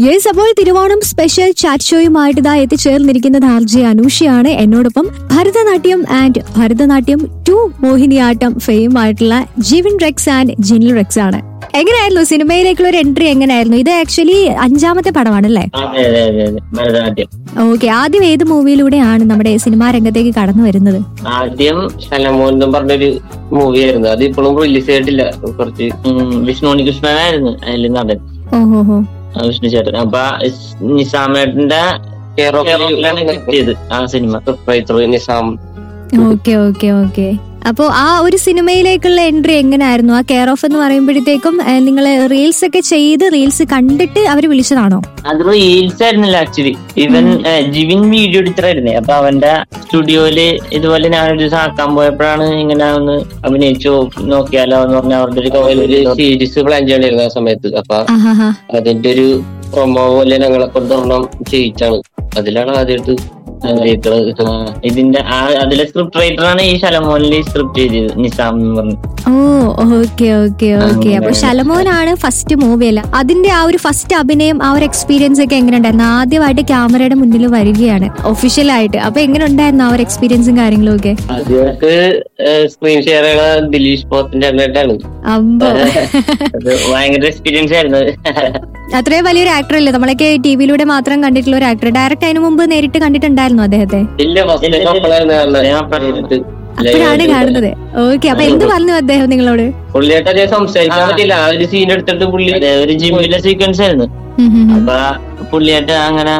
Yes അപ്പോൾ Thiruvonam special chat ഷോയുമായിട്ട് ഇതാ എത്തിച്ചേർന്നിരിക്കുന്നത് R J അനൂഷയാണ് എന്നോടൊപ്പം Bharatanatyam and Bharatanatyam to Mohiniyattam fame ആയിട്ടുള്ള Jivin Rex and Jinil Rex ആണ് എങ്ങനെയായിരുന്നു സിനിമയിലേക്കുള്ള ഒരു എൻട്രി എങ്ങനെയായിരുന്നു ഇത് ആക്ച്വലി അഞ്ചാമത്തെ പടമാണല്ലേ അതെ അതെ അതെ അതെ ഭരതനാട്യം ഓക്കെ ആദ്യം ഏത് മൂവിയിലൂടെയാണ് നമ്മുടെ സിനിമാ രംഗത്തേക്ക് കടന്നു വരുന്നത് ആദ്യം ശലമോൻ എന്ന് പറഞ്ഞൊരു മൂവി ആയിരുന്നു അത് ഇപ്പോഴും റിലീസ് ചെയ്തിട്ടില്ല കുറച്ച് ഉം, വിഷ്ണു ഉണ്ണികൃഷ്ണനായിരുന്നു അതിൽ നടൻ ഓഹോ ഹോ ആ, വിഷ്ണു ചേട്ടൻ അപ്പൊ ഇസ് നിസാമേട്ടന്റെ കേരളത്തിലാണ് കിട്ടിയത് ആ സിനിമ നിസാം ഓക്കെ ഓക്കെ ഓക്കെ അപ്പോ ആ ഒരു സിനിമയിലേക്കുള്ള എൻട്രി എങ്ങനെയായിരുന്നു ആ കെയർ ഓഫ് എന്ന് പറയുമ്പോഴത്തേക്കും നിങ്ങൾ റീൽസ് ഒക്കെ ചെയ്ത് റീൽസ് കണ്ടിട്ട് അവർ വിളിച്ചതാണോ അത് റീൽസ് ആയിരുന്നില്ല ആക്ച്വലി ഇവൻ ഏ, ജിവിൻ വീഡിയോ എഡിറ്റർ ആയിരുന്നേ അപ്പൊ അവന്റെ സ്റ്റുഡിയോയില് ഇതുപോലെ ഞാനൊരു ദിവസം ആക്കാൻ പോയപ്പോഴാണ് ഇങ്ങനെ ഒന്ന് അഭിനയിച്ചു നോക്കിയാലോ എന്ന് പറഞ്ഞ അവരുടെ ഒരു സീരീസ് പ്ലാൻ ചെയ്യണിരുന്ന ആ സമയത്ത് അപ്പൊ ആഹാ അതിന്റെ ഒരു പ്രൊമോ പോലെ ഞങ്ങളെ കൊണ്ടൊരെണ്ണം ചെയ്യിച്ചാണ് അതിലാണ് ആദ്യമായിട്ട് അറിയിക്കണത് ആ, ഇതിന്റെ ആ അതിലെ സ്ക്രിപ്റ്റ് റൈറ്ററാണ് ഈ ശലമോനിലെ സ്ക്രിപ്റ്റ് ചെയ്തത് നിസാം എന്ന് പറഞ്ഞു ഓ ഓക്കെ ഓക്കെ ഓക്കെ അപ്പൊ ശലമോനാണ് ഫസ്റ്റ് മൂവി അല്ല അതിന്റെ ആ ഒരു ഫസ്റ്റ് അഭിനയം ആ ഒരു എക്സ്പീരിയൻസ് ഒക്കെ എങ്ങനെ ഉണ്ടായിരുന്നു ആദ്യമായിട്ട് ക്യാമറയുടെ മുന്നിൽ വരികയാണ് ഒഫീഷ്യൽ ആയിട്ട് അപ്പൊ എങ്ങനെ ഉണ്ടായിരുന്നു ആ ഒരു എക്സ്പീരിയൻസും കാര്യങ്ങളും ഒക്കെ ആദ്യമൊക്കെ സ്ക്രീൻ ഷെയർ ചെയ്യണ ദിലീഷ് പോത്തിന്റെ അണ്ണായിട്ടാണ് അമ്പോ അത് ഭയങ്കര എക്സ്പീരിയൻസ് ആയിരുന്നു അത്രയും വലിയൊരു ആക്ടർ അല്ലേ നമ്മളൊക്കെ ടി വിയിലൂടെ മാത്രം കണ്ടിട്ടുള്ള ഒരു ആക്ടർ ഡയറക്റ്റ് അതിന് മുമ്പ് നേരിട്ട് കണ്ടിട്ടുണ്ടായിരുന്നു അദ്ദേഹത്തെ ഇല്ല ഫസ്റ്റ് കപ്പലായിരുന്നു കാണുന്നത് ഞാൻ പറഞ്ഞിട്ട് അപ്പോഴാണ് കാണുന്നത് ഓക്കെ അപ്പൊ എന്ത് പറഞ്ഞു അദ്ദേഹം നിങ്ങളോട് പുള്ളിയായിട്ട് അധികം സംസാരിക്കാൻ പറ്റില്ല ആ ഒരു സീൻ എടുത്തിട്ട് പുള്ളി അതെ, ഒരു ജിമ്മിലെ സീക്വൻസ് ആയിരുന്നു ഉം ഉം ഉം. അപ്പൊ പുള്ളിയായിട്ട് അങ്ങനെ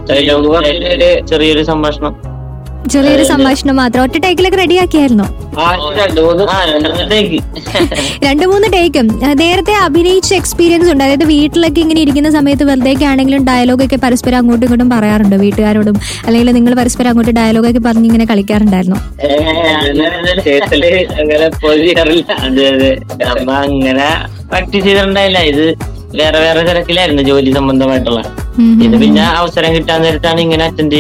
അച്ഛൻ ചെറിയൊരു സംഭാഷണം ചെറിയൊരു സംഭാഷണം മാത്രം ഒറ്റ ടേക്കിലൊക്കെ റെഡിയാക്കിയായിരുന്നോ ആ, രണ്ടു മൂന്ന് ആ, രണ്ടെണ്ണത്തേക്ക് രണ്ടു മൂന്ന് ടേക്കും ആ, നേരത്തെ അഭിനയിച്ച എക്സ്പീരിയൻസ് ഉണ്ട് അതായത് വീട്ടിലൊക്കെ ഇങ്ങനെ ഇരിക്കുന്ന സമയത്ത് വെറുതെയൊക്കെ ആണെങ്കിലും ഡയലോഗൊക്കെ പരസ്പരം അങ്ങോട്ടും ഇങ്ങോട്ടും പറയാറുണ്ട് വീട്ടുകാരോടും അല്ലെങ്കിൽ നിങ്ങൾ പരസ്പരം അങ്ങോട്ട് ഡയലോഗൊക്കെ പറഞ്ഞ് ഇങ്ങനെ കളിക്കാറുണ്ടായിരുന്നു ചേട്ടല് അങ്ങനെ പോയി ചെയ്യാറില്ല അതെ അതെ അപ്പൊ അങ്ങനെ പ്രാക്ടീസ് ചെയ്തിട്ടുണ്ടായില്ല ഇത് വേറെ വേറെ തിരക്കിലായിരുന്നു ജോലി സംബന്ധമായിട്ടുള്ള ഉം ഉം. ഇത് പിന്നെ അവസരം കിട്ടാൻ നേരത്താണ് ഇങ്ങനെ അറ്റൻഡ്